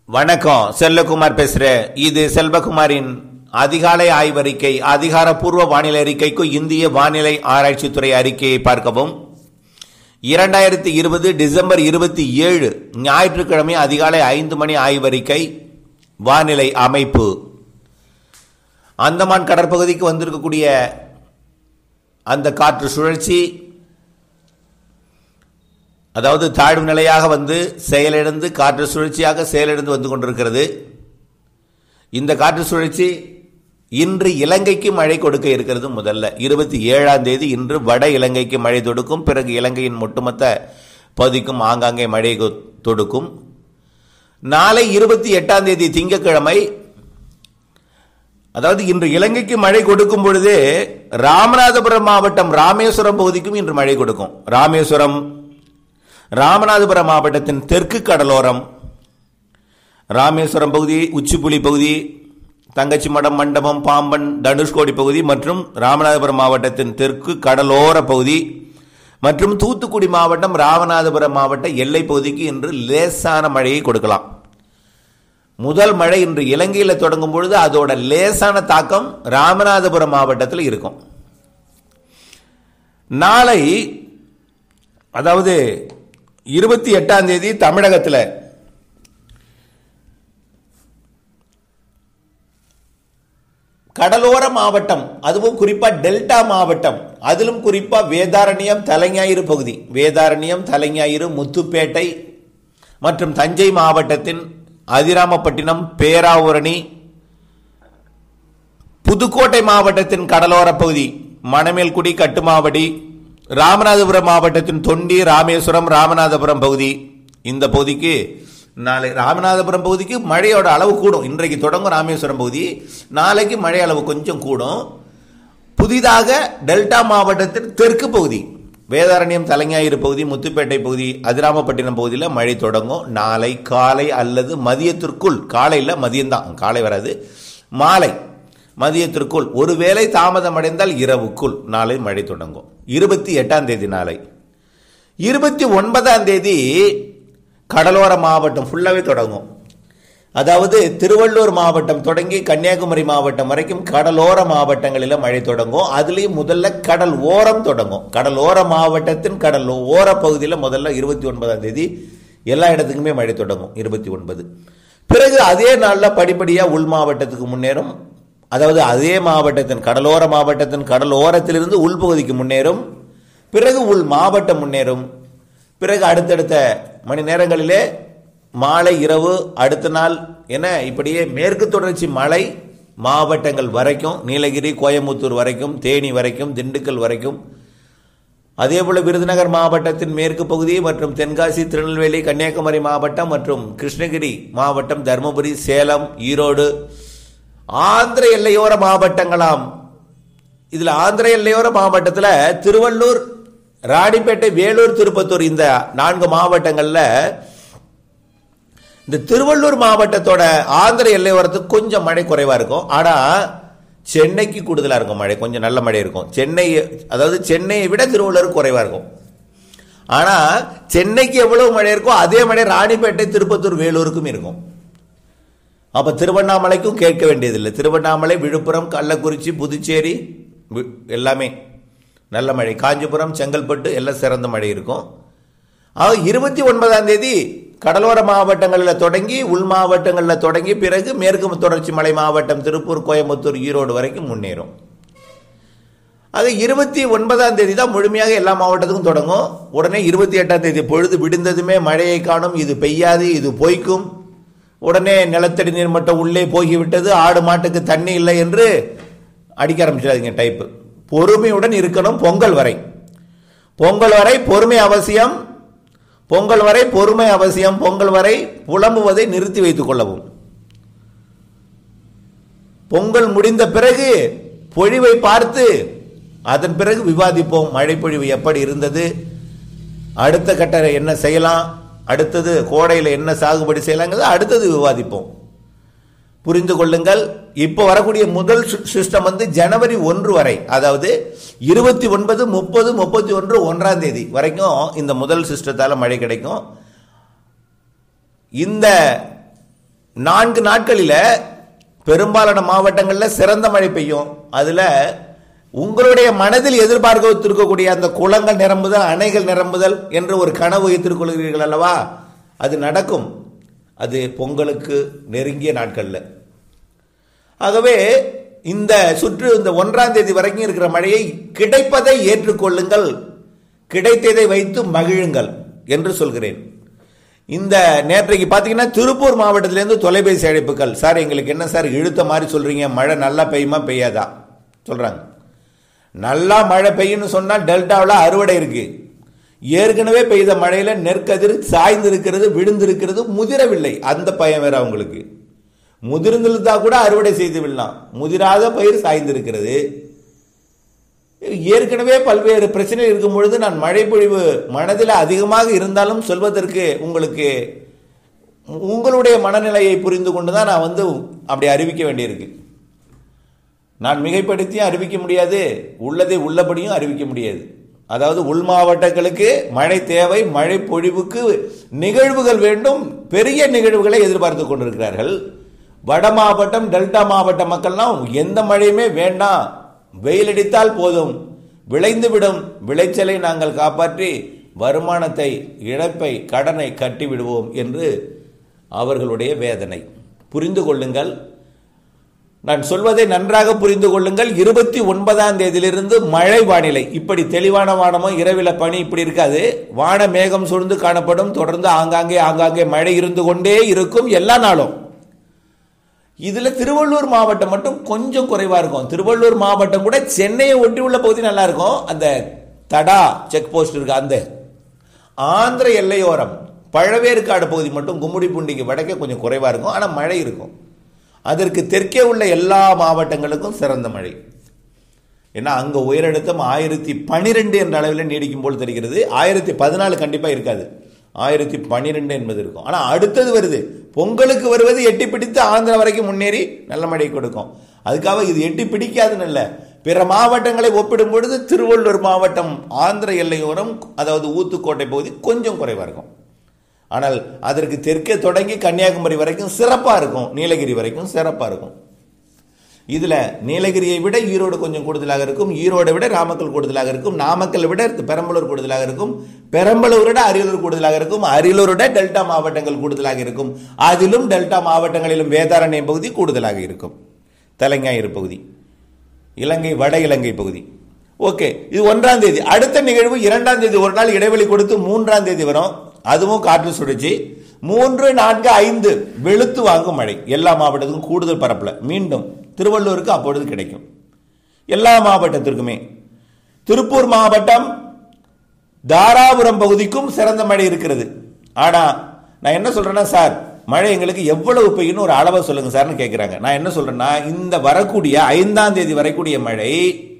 வணக்கம் செல்லகுமார் பேசுறேன் இது செல்வகுமாரின் அதிகாலை ஆய்வறிக்கை அதிகாரப்பூர்வ வானிலை அறிக்கைக்கு இந்திய வானிலை ஆராய்ச்சித்துறை அறிக்கையை பார்க்கவும் இரண்டாயிரத்தி இருபது டிசம்பர் இருபத்தி ஏழு ஞாயிற்றுக்கிழமை அதிகாலை ஐந்து மணி ஆய்வறிக்கை வானிலை அமைப்பு அந்தமான் கடற்பகுதிக்கு வந்திருக்கக்கூடிய அந்த காற்று சுழற்சி அதாவது தாழ்வு நிலையாக வந்து செயலிழந்து காற்று சுழற்சியாக செயலிழந்து வந்து கொண்டிருக்கிறது இந்த காற்று சுழற்சி இன்று இலங்கைக்கு மழை கொடுக்க இருக்கிறது முதல்ல இருபத்தி ஏழாம் தேதி இன்று வட இலங்கைக்கு மழை தொடுக்கும் பிறகு இலங்கையின் ஒட்டுமொத்த பகுதிக்கும் ஆங்காங்கே மழை கொ- தொடுக்கும் நாளை இருபத்தி எட்டாம் தேதி திங்கட்கிழமை அதாவது இன்று இலங்கைக்கு மழை கொடுக்கும் பொழுது ராமநாதபுரம் மாவட்டம் ராமேஸ்வரம் பகுதிக்கும் இன்று மழை கொடுக்கும் ராமேஸ்வரம் ராமநாதபுரம் மாவட்டத்தின் தெற்கு கடலோரம் ராமேஸ்வரம் பகுதி உச்சிப்புலி பகுதி தங்கச்சி மடம் மண்டபம் பாம்பன் தனுஷ்கோடி பகுதி மற்றும் ராமநாதபுரம் மாவட்டத்தின் தெற்கு கடலோர பகுதி மற்றும் தூத்துக்குடி மாவட்டம் ராமநாதபுரம் மாவட்ட எல்லை பகுதிக்கு இன்று லேசான மழையை கொடுக்கலாம் முதல் மழை இன்று இலங்கையில் தொடங்கும் பொழுது அதோட லேசான தாக்கம் ராமநாதபுரம் மாவட்டத்தில் இருக்கும் நாளை அதாவது இருபத்தி எட்டாம் தேதி தமிழகத்தில் கடலோர மாவட்டம் அதுவும் குறிப்பா டெல்டா மாவட்டம் அதிலும் குறிப்பா வேதாரண்யம் தலைஞாயிறு பகுதி வேதாரண்யம் தலைஞாயிறு முத்துப்பேட்டை மற்றும் தஞ்சை மாவட்டத்தின் அதிராமப்பட்டினம் பேராவூரணி புதுக்கோட்டை மாவட்டத்தின் கடலோர பகுதி மணமேல்குடி கட்டுமாவடி ராமநாதபுரம் மாவட்டத்தின் தொண்டி ராமேஸ்வரம் ராமநாதபுரம் பகுதி இந்த பகுதிக்கு நாளை ராமநாதபுரம் பகுதிக்கு மழையோட அளவு கூடும் இன்றைக்கு தொடங்கும் ராமேஸ்வரம் பகுதி நாளைக்கு மழை அளவு கொஞ்சம் கூடும் புதிதாக டெல்டா மாவட்டத்தின் தெற்கு பகுதி வேதாரண்யம் தலைஞாயிறு பகுதி முத்துப்பேட்டை பகுதி அதிராமப்பட்டினம் பகுதியில் மழை தொடங்கும் நாளை காலை அல்லது மதியத்திற்குள் காலையில் மதியம்தான் காலை வராது மாலை மதியத்திற்குள் ஒருவேளை தாமதம் அடைந்தால் இரவுக்குள் நாளை மழை தொடங்கும் இருபத்தி எட்டாம் தேதி நாளை இருபத்தி ஒன்பதாம் தேதி கடலோர மாவட்டம் ஃபுல்லாகவே தொடங்கும் அதாவது திருவள்ளூர் மாவட்டம் தொடங்கி கன்னியாகுமரி மாவட்டம் வரைக்கும் கடலோர மாவட்டங்களில் மழை தொடங்கும் அதுலேயும் முதல்ல கடல் ஓரம் தொடங்கும் கடல் ஓர மாவட்டத்தின் கடல் ஓர பகுதியில் முதல்ல இருபத்தி ஒன்பதாம் தேதி எல்லா இடத்துக்குமே மழை தொடங்கும் இருபத்தி ஒன்பது பிறகு அதே நாளில் படிப்படியாக உள் மாவட்டத்துக்கு முன்னேறும் அதாவது அதே மாவட்டத்தின் கடலோர மாவட்டத்தின் கடல் ஓரத்திலிருந்து உள்பகுதிக்கு முன்னேறும் பிறகு உள் மாவட்டம் முன்னேறும் பிறகு அடுத்தடுத்த மணி நேரங்களிலே மாலை இரவு அடுத்த நாள் என இப்படியே மேற்கு தொடர்ச்சி மலை மாவட்டங்கள் வரைக்கும் நீலகிரி கோயம்புத்தூர் வரைக்கும் தேனி வரைக்கும் திண்டுக்கல் வரைக்கும் அதேபோல விருதுநகர் மாவட்டத்தின் மேற்கு பகுதி மற்றும் தென்காசி திருநெல்வேலி கன்னியாகுமரி மாவட்டம் மற்றும் கிருஷ்ணகிரி மாவட்டம் தருமபுரி சேலம் ஈரோடு ஆந்திர எல்லையோர மாவட்டங்களாம் இதுல ஆந்திர எல்லையோர மாவட்டத்தில் திருவள்ளூர் ராணிப்பேட்டை வேலூர் திருப்பத்தூர் இந்த நான்கு மாவட்டங்கள்ல இந்த திருவள்ளூர் மாவட்டத்தோட ஆந்திர எல்லையோரத்துக்கு கொஞ்சம் மழை குறைவா இருக்கும் ஆனா சென்னைக்கு கூடுதலா இருக்கும் மழை கொஞ்சம் நல்ல மழை இருக்கும் சென்னை அதாவது சென்னையை விட திருவள்ளூர் குறைவா இருக்கும் ஆனா சென்னைக்கு எவ்வளவு மழை இருக்கோ அதே மழை ராணிப்பேட்டை திருப்பத்தூர் வேலூருக்கும் இருக்கும் அப்ப திருவண்ணாமலைக்கும் கேட்க வேண்டியதில்லை திருவண்ணாமலை விழுப்புரம் கள்ளக்குறிச்சி புதுச்சேரி வி- எல்லாமே நல்ல மழை காஞ்சிபுரம் செங்கல்பட்டு எல்லாம் சிறந்த மழை இருக்கும் ஆக இருபத்தி ஒன்பதாம் தேதி கடலோர மாவட்டங்களில் தொடங்கி உள் மாவட்டங்களில் தொடங்கி பிறகு மேற்கு தொடர்ச்சி மலை மாவட்டம் திருப்பூர் கோயம்புத்தூர் ஈரோடு வரைக்கும் முன்னேறும் ஆக இருபத்தி ஒன்பதாம் தேதி தான் முழுமையாக எல்லா மாவட்டத்துக்கும் தொடங்கும் உடனே இருபத்தி எட்டாம் தேதி பொழுது விடிந்ததுமே மழையை காணும் இது பெய்யாது இது பொய்க்கும் உடனே நிலத்தடி நீர்மட்டம் உள்ளே போகிவிட்டது ஆடு மாட்டுக்கு தண்ணி இல்லை என்று அடிக்க ஆரம்பிச்சிடாதீங்க டைப்பு பொறுமையுடன் இருக்கணும் பொங்கல் வரை பொங்கல் வரை பொறுமை அவசியம் பொங்கல் வரை பொறுமை அவசியம் பொங்கல் வரை புலம்புவதை நிறுத்தி வைத்துக் கொள்ளவும் பொங்கல் முடிந்த பிறகு பொழிவை பார்த்து அதன் பிறகு விவாதிப்போம் மழை பொழிவு எப்படி இருந்தது அடுத்த கட்ட என்ன செய்யலாம் அடுத்தது கோடையில் என்ன சாகுபடி செய்யலாங்கிறது அடுத்தது விவாதிப்போம் புரிந்து கொள்ளுங்கள் இப்போ வரக்கூடிய முதல் சிஸ்டம் வந்து ஜனவரி ஒன்று வரை அதாவது இருபத்தி ஒன்பது முப்பது முப்பத்தி ஒன்று ஒன்றாம் தேதி வரைக்கும் இந்த முதல் சிஸ்டத்தால மழை கிடைக்கும் இந்த நான்கு நாட்களில பெரும்பாலான மாவட்டங்களில் சிறந்த மழை பெய்யும் அதுல உங்களுடைய மனதில் எதிர்பார்க்க வைத்திருக்கக்கூடிய அந்த குளங்கள் நிரம்புதல் அணைகள் நிரம்புதல் என்று ஒரு கனவு வைத்திருக் கொள்கிறீர்கள் அல்லவா அது நடக்கும் அது பொங்கலுக்கு நெருங்கிய நாட்கள்ல ஆகவே இந்த சுற்று இந்த ஒன்றாம் தேதி வரைக்கும் இருக்கிற மழையை கிடைப்பதை ஏற்றுக்கொள்ளுங்கள் கிடைத்ததை வைத்து மகிழுங்கள் என்று சொல்கிறேன் இந்த நேற்றைக்கு பார்த்தீங்கன்னா திருப்பூர் மாவட்டத்திலேருந்து தொலைபேசி அழைப்புகள் சார் எங்களுக்கு என்ன சார் இழுத்த மாதிரி சொல்றீங்க மழை நல்லா பெய்யுமா பெய்யாதா சொல்றாங்க நல்லா மழை பெய்யும்னு சொன்னால் டெல்டாவில் அறுவடை இருக்கு ஏற்கனவே பெய்த மழையில நெற்கதிர் சாய்ந்து இருக்கிறது விழுந்திருக்கிறது முதிரவில்லை அந்த பயம் வேற அவங்களுக்கு முதிர்ந்திருந்தா கூட அறுவடை செய்து விடலாம் முதிராத பயிர் சாய்ந்திருக்கிறது ஏற்கனவே பல்வேறு பிரச்சனை இருக்கும் பொழுது நான் மழை பொழிவு மனதில் அதிகமாக இருந்தாலும் சொல்வதற்கு உங்களுக்கு உங்களுடைய மனநிலையை புரிந்து கொண்டு தான் நான் வந்து அப்படி அறிவிக்க வேண்டியிருக்கு நான் மிகைப்படுத்தியும் அறிவிக்க முடியாது உள்ளதை உள்ளபடியும் அறிவிக்க முடியாது அதாவது உள் மாவட்டங்களுக்கு மழை தேவை மழை பொழிவுக்கு நிகழ்வுகள் வேண்டும் பெரிய நிகழ்வுகளை எதிர்பார்த்து கொண்டிருக்கிறார்கள் வட மாவட்டம் டெல்டா மாவட்ட மக்கள்லாம் எந்த மழையுமே வேண்டாம் வெயில் அடித்தால் போதும் விளைந்து விடும் விளைச்சலை நாங்கள் காப்பாற்றி வருமானத்தை இழப்பை கடனை கட்டி விடுவோம் என்று அவர்களுடைய வேதனை புரிந்து கொள்ளுங்கள் நான் சொல்வதை நன்றாக புரிந்து கொள்ளுங்கள் இருபத்தி ஒன்பதாம் தேதியிலிருந்து மழை வானிலை இப்படி தெளிவான வானமும் இரவில பனி இப்படி இருக்காது வான மேகம் சூழ்ந்து காணப்படும் தொடர்ந்து ஆங்காங்கே ஆங்காங்கே மழை இருந்து கொண்டே இருக்கும் எல்லா நாளும் இதுல திருவள்ளூர் மாவட்டம் மட்டும் கொஞ்சம் குறைவா இருக்கும் திருவள்ளூர் மாவட்டம் கூட சென்னையை ஒட்டி உள்ள பகுதி நல்லா இருக்கும் அந்த தடா செக் போஸ்ட் இருக்கு அந்த ஆந்திர எல்லையோரம் பழவேற்காடு பகுதி மட்டும் கும்முடிப்பூண்டிக்கு வடக்கே கொஞ்சம் குறைவா இருக்கும் ஆனா மழை இருக்கும் அதற்கு தெற்கே உள்ள எல்லா மாவட்டங்களுக்கும் சிறந்த மழை ஏன்னா அங்க உயரழுத்தம் ஆயிரத்தி பனிரெண்டு என்ற அளவில் நீடிக்கும் போல் தெரிகிறது ஆயிரத்தி பதினாலு கண்டிப்பா இருக்காது ஆயிரத்தி பன்னிரெண்டு என்பது இருக்கும் ஆனா அடுத்தது வருது பொங்கலுக்கு வருவது எட்டி பிடித்து ஆந்திரா வரைக்கும் முன்னேறி நல்ல மழை கொடுக்கும் அதுக்காக இது எட்டி பிடிக்காதுன்னு இல்லை பிற மாவட்டங்களை ஒப்பிடும் பொழுது திருவள்ளூர் மாவட்டம் ஆந்திர எல்லையோரம் அதாவது ஊத்துக்கோட்டை பகுதி கொஞ்சம் குறைவா இருக்கும் ஆனால் அதற்கு தெற்கே தொடங்கி கன்னியாகுமரி வரைக்கும் சிறப்பா இருக்கும் நீலகிரி வரைக்கும் சிறப்பா இருக்கும் இதுல நீலகிரியை விட ஈரோடு கொஞ்சம் கூடுதலாக இருக்கும் ஈரோடை விட நாமக்கல் கூடுதலாக இருக்கும் நாமக்கல் விட பெரம்பலூர் கூடுதலாக இருக்கும் பெரம்பலூர் விட அரியலூர் கூடுதலாக இருக்கும் அரியலூர் விட டெல்டா மாவட்டங்கள் கூடுதலாக இருக்கும் அதிலும் டெல்டா மாவட்டங்களிலும் வேதாரண்யம் பகுதி கூடுதலாக இருக்கும் தலைஞாயிறு பகுதி இலங்கை வட இலங்கை பகுதி ஓகே இது ஒன்றாம் தேதி அடுத்த நிகழ்வு இரண்டாம் தேதி ஒரு நாள் இடைவெளி கொடுத்து மூன்றாம் தேதி வரும் அதுவும் காற்று சுழற்சி மூன்று நான்கு ஐந்து வெளுத்து வாங்கும் மழை எல்லா மாவட்டத்துக்கும் கூடுதல் பரப்பல மீண்டும் திருவள்ளூருக்கு அப்பொழுது கிடைக்கும் எல்லா மாவட்டத்திற்குமே திருப்பூர் மாவட்டம் தாராபுரம் பகுதிக்கும் சிறந்த மழை இருக்கிறது ஆனா நான் என்ன சொல்றேன்னா சார் மழை எங்களுக்கு எவ்வளவு பெய்யும்னு ஒரு அளவை சொல்லுங்க சார்னு கேட்கிறாங்க நான் என்ன சொல்றேன்னா இந்த வரக்கூடிய ஐந்தாம் தேதி வரக்கூடிய மழை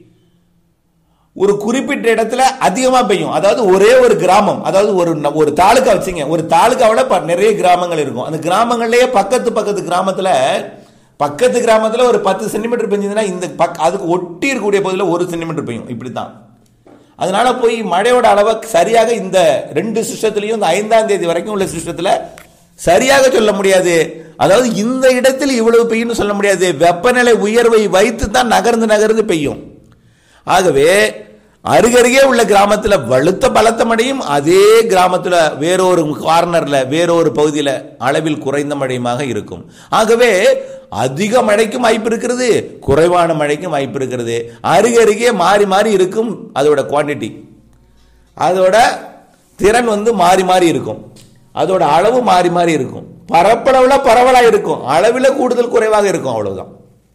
ஒரு குறிப்பிட்ட இடத்துல அதிகமா பெய்யும் அதாவது ஒரே ஒரு கிராமம் அதாவது ஒரு ஒரு தாலுக்கா வச்சுங்க ஒரு தாலுக்காவில் நிறைய கிராமங்கள் இருக்கும் அந்த கிராமங்கள்லயே பக்கத்து பக்கத்து கிராமத்துல பக்கத்து கிராமத்துல ஒரு பத்து சென்டிமீட்டர் பெஞ்சதுன்னா இந்த பக் அதுக்கு ஒட்டி இருக்கக்கூடிய பகுதியில் ஒரு சென்டிமீட்டர் பெய்யும் இப்படித்தான் அதனால போய் மழையோட அளவை சரியாக இந்த ரெண்டு சிஸ்டத்திலையும் இந்த ஐந்தாம் தேதி வரைக்கும் உள்ள சிஸ்டத்துல சரியாக சொல்ல முடியாது அதாவது இந்த இடத்தில் இவ்வளவு பெய்யும் சொல்ல முடியாது வெப்பநிலை உயர்வை வைத்து தான் நகர்ந்து நகர்ந்து பெய்யும் ஆகவே அருகருகே உள்ள கிராமத்துல வலுத்த பலத்த மழையும் அதே கிராமத்துல வேறொரு கார்னர்ல வேறொரு பகுதியில அளவில் குறைந்த மழையுமாக இருக்கும் ஆகவே அதிக மழைக்கும் வாய்ப்பு இருக்கிறது குறைவான மழைக்கும் வாய்ப்பு இருக்கிறது அருகருகே மாறி மாறி இருக்கும் அதோட குவான்டிட்டி அதோட திறன் வந்து மாறி மாறி இருக்கும் அதோட அளவு மாறி மாறி இருக்கும் பரப்பளவுல பரவலா இருக்கும் அளவில் கூடுதல் குறைவாக இருக்கும் அவ்வளவுதான்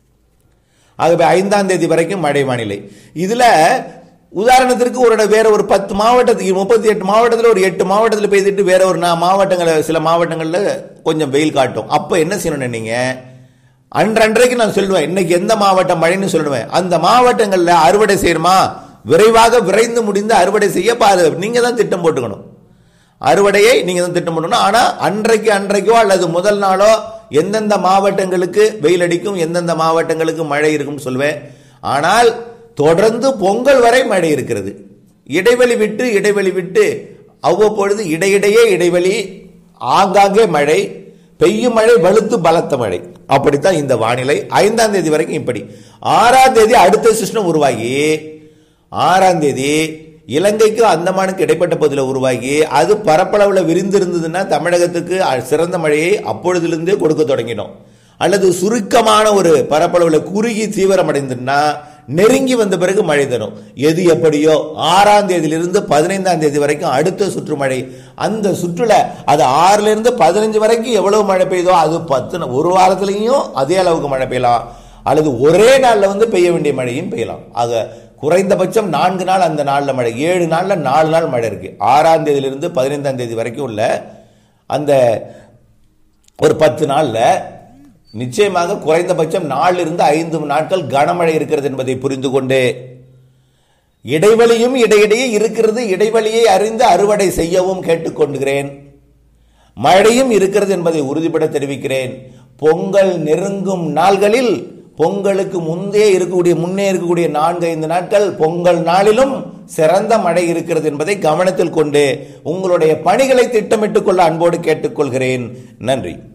ஆகவே ஐந்தாம் தேதி வரைக்கும் மழை வானிலை இதுல உதாரணத்திற்கு ஒரு வேற ஒரு பத்து மாவட்டத்துக்கு முப்பத்தி எட்டு மாவட்டத்தில் ஒரு எட்டு மாவட்டத்தில் பெய்துட்டு வேற ஒரு மாவட்டங்கள் சில மாவட்டங்களில் கொஞ்சம் வெயில் காட்டும் அப்போ என்ன செய்யணும் நீங்க அன்றன்றைக்கு நான் சொல்லுவேன் இன்னைக்கு எந்த மாவட்டம் மழைன்னு சொல்லுவேன் அந்த மாவட்டங்களில் அறுவடை செய்யணுமா விரைவாக விரைந்து முடிந்து அறுவடை செய்ய பாரு நீங்க தான் திட்டம் போட்டுக்கணும் அறுவடையை நீங்க தான் திட்டம் போடணும் ஆனா அன்றைக்கு அன்றைக்கோ அல்லது முதல் நாளோ எந்தெந்த மாவட்டங்களுக்கு வெயில் அடிக்கும் எந்தெந்த மாவட்டங்களுக்கு மழை இருக்கும் சொல்வேன் ஆனால் தொடர்ந்து பொங்கல் வரை மழை இருக்கிறது இடைவெளி விட்டு இடைவெளி விட்டு அவ்வப்பொழுது இடையிடையே இடைவெளி ஆங்காங்கே மழை பெய்யும் மழை வலுத்து பலத்த மழை அப்படித்தான் இந்த வானிலை ஐந்தாம் தேதி வரைக்கும் இப்படி ஆறாம் தேதி அடுத்த சிஸ்டம் உருவாகி ஆறாம் தேதி இலங்கைக்கு அந்தமானுக்கு இடைப்பட்ட பகுதியில் உருவாகி அது பரப்பளவில் விரிந்திருந்ததுன்னா தமிழகத்துக்கு அ- சிறந்த மழையை அப்பொழுதிலிருந்தே கொடுக்க தொடங்கினோம் அல்லது சுருக்கமான ஒரு பரப்பளவில் குறுகி தீவிரமடைந்துன்னா நெருங்கி வந்த பிறகு மழை தரும் எது எப்படியோ ஆறாம் தேதியிலிருந்து பதினைந்தாம் தேதி வரைக்கும் அடுத்த சுற்று மழை அந்த சுற்றுல அது ஆறுல இருந்து பதினஞ்சு வரைக்கும் எவ்வளவு மழை பெய்யுதோ அது பத்து நா- ஒரு வாரத்திலையும் அதே அளவுக்கு மழை பெய்யலாம் அல்லது ஒரே நாள்ல வந்து பெய்ய வேண்டிய மழையும் பெய்யலாம் ஆக குறைந்தபட்சம் நான்கு நாள் அந்த நாள்ல மழை ஏழு நாள்ல நாலு நாள் மழை இருக்கு ஆறாம் தேதியிலிருந்து பதினைந்தாம் தேதி வரைக்கும் உள்ள அந்த ஒரு பத்து நாள்ல நிச்சயமாக குறைந்தபட்சம் நாலில் இருந்து ஐந்து நாட்கள் கனமழை இருக்கிறது என்பதை புரிந்து கொண்டு இடைவெளியும் இடையிடையே இருக்கிறது இடைவெளியை அறிந்து அறுவடை செய்யவும் கேட்டுக்கொண்டுகிறேன் மழையும் இருக்கிறது என்பதை உறுதிபட தெரிவிக்கிறேன் பொங்கல் நெருங்கும் நாள்களில் பொங்கலுக்கு முந்தே இருக்கக்கூடிய முன்னே இருக்கக்கூடிய நான்கு ஐந்து நாட்கள் பொங்கல் நாளிலும் சிறந்த மழை இருக்கிறது என்பதை கவனத்தில் கொண்டு உங்களுடைய பணிகளை திட்டமிட்டுக் கொள்ள அன்போடு கேட்டுக்கொள்கிறேன் நன்றி